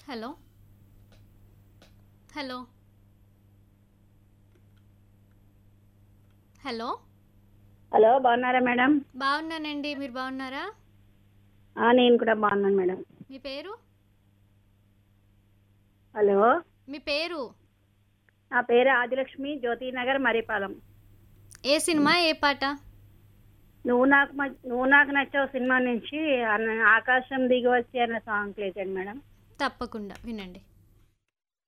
hello hello hello hello బాగున్నారా madam బాగున్నానండి మీరు బాగున్నారా ఆ, నేను కూడా బాగున్నాను మేడం మీ పేరు హలో మీ పేరు నా పేరు ఆదిలక్ష్మి జ్యోతినగర్ మరిపాలెం ఏ సినిమా ఏ పాట నువ్వు నాకు మ- నువ్వు నాకు నచ్చావు సినిమా నుంచి అన్న- ఆకాశం దిగి వచ్చి అన్న సాంగ్ ప్లే చేయండి మేడం తప్పకుండా వినండి